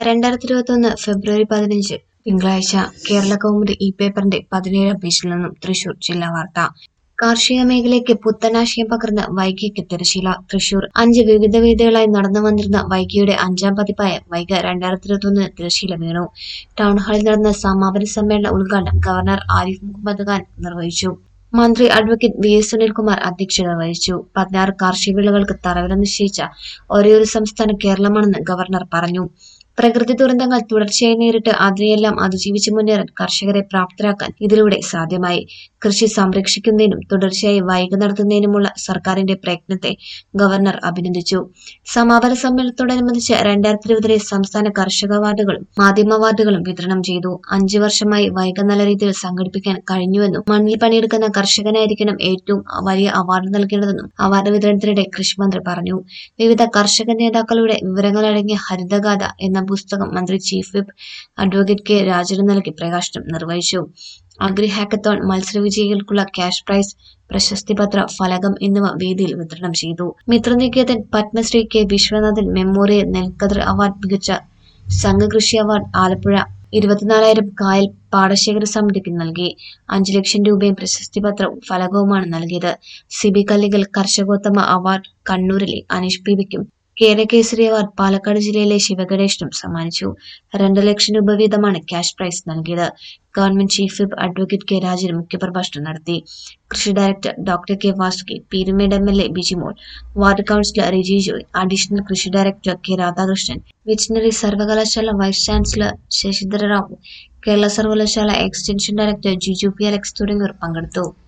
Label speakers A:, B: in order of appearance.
A: രണ്ടായിരത്തി ഇരുപത്തി ഒന്ന് ഫെബ്രുവരി പതിനഞ്ച് തിങ്കളാഴ്ച കേരള കൗമുദി ഈ പേപ്പറിന്റെ പതിനേഴാം പേജിൽ നിന്നും തൃശൂർ ജില്ലാ വാർത്ത കാർഷിക മേഖലയ്ക്ക് പുത്തനാശയം പകർന്ന് വൈകിക്ക് തിരശീല തൃശൂർ അഞ്ച് വിവിധ വേദികളായി നടന്നു വന്നിരുന്ന വൈകിയുടെ അഞ്ചാം പതിപ്പായ വൈക രണ്ടായിരത്തി ഇരുപത്തി ഒന്നിന് തിരശീല വീണു ടൗൺ ഹാളിൽ നടന്ന സമാപന സമ്മേളന ഉദ്ഘാടനം ഗവർണർ ആരിഫ് മുഹമ്മദ് ഖാൻ നിർവഹിച്ചു മന്ത്രി അഡ്വക്കേറ്റ് വി എസ് സുനിൽകുമാർ അധ്യക്ഷത വഹിച്ചു പതിനാറ് കാർഷിക വിളകൾക്ക് തറവില നിശ്ചയിച്ച ഒരേയൊരു സംസ്ഥാനം കേരളമാണെന്ന് ഗവർണർ പറഞ്ഞു പ്രകൃതി ദുരന്തങ്ങൾ തുടർച്ചയായി നേരിട്ട് അതിനെയെല്ലാം അതിജീവിച്ച് മുന്നേറാൻ കർഷകരെ പ്രാപ്തരാക്കാൻ ഇതിലൂടെ സാധ്യമായി കൃഷി സംരക്ഷിക്കുന്നതിനും തുടർച്ചയായി വൈകി നടത്തുന്നതിനുമുള്ള സർക്കാരിന്റെ പ്രയത്നത്തെ ഗവർണർ അഭിനന്ദിച്ചു സമാപന സമ്മേളനത്തോടനുബന്ധിച്ച് രണ്ടായിരത്തി ഇരുപതിലെ സംസ്ഥാന കർഷക അവാർഡുകളും മാധ്യമ അവാർഡുകളും വിതരണം ചെയ്തു അഞ്ചു വർഷമായി വൈക നല്ല രീതിയിൽ സംഘടിപ്പിക്കാൻ കഴിഞ്ഞുവെന്നും മണ്ണിൽ പണിയെടുക്കുന്ന കർഷകനായിരിക്കണം ഏറ്റവും വലിയ അവാർഡ് നൽകേണ്ടതെന്നും അവാർഡ് വിതരണത്തിനിടെ കൃഷിമന്ത്രി പറഞ്ഞു വിവിധ കർഷക നേതാക്കളുടെ വിവരങ്ങളടങ്ങിയ ഹരിതഗാഥ എന്ന പുസ്തകം മന്ത്രി ചീഫ് വിപ്പ് അഡ്വക്കേറ്റ് കെ രാജന് നൽകി പ്രകാശനം നിർവഹിച്ചു അഗ്രി ഹാക്കത്തോൺ മത്സര വിജയികൾക്കുള്ള ക്യാഷ് പ്രൈസ് പ്രശസ്തിപത്ര ഫലകം എന്നിവ വേദിയിൽ വിതരണം ചെയ്തു Mithranikethan Padmashri K Viswanathan memorial Nelkathir award മികച്ച സംഘകൃഷി അവാർഡ് ആലപ്പുഴ ഇരുപത്തിനാലായിരം കായൽ പാടശേഖര സമിതിക്ക് നൽകി അഞ്ചു ലക്ഷം രൂപയും പ്രശസ്തിപത്രവും ഫലകവുമാണ് നൽകിയത് സിബി കല്ലികൽ കർഷകോത്തമ അവാർഡ് കണ്ണൂരിലെ അനീഷ് ബീബിക്കും കേരകേസരി അവാർഡ് പാലക്കാട് ജില്ലയിലെ ശിവഗണേഷിനും സമ്മാനിച്ചു രണ്ട് ലക്ഷം രൂപ വീതമാണ് ക്യാഷ് പ്രൈസ് നൽകിയത് government chief whip advocate K Rajan മുഖ്യപ്രഭാഷണം നടത്തി കൃഷി director doctor K Vasuki Peermade M L A Bijimol ward councillor Riji Joy additional കൃഷി ഡയറക്ടർ കെ രാധാകൃഷ്ണൻ വെറ്റിനറി സർവകലാശാല വൈസ് ചാൻസലർ ശശിധര റാവു കേരള സർവകലാശാല extension director Jiju P Alex തുടങ്ങിയവർ പങ്കെടുത്തു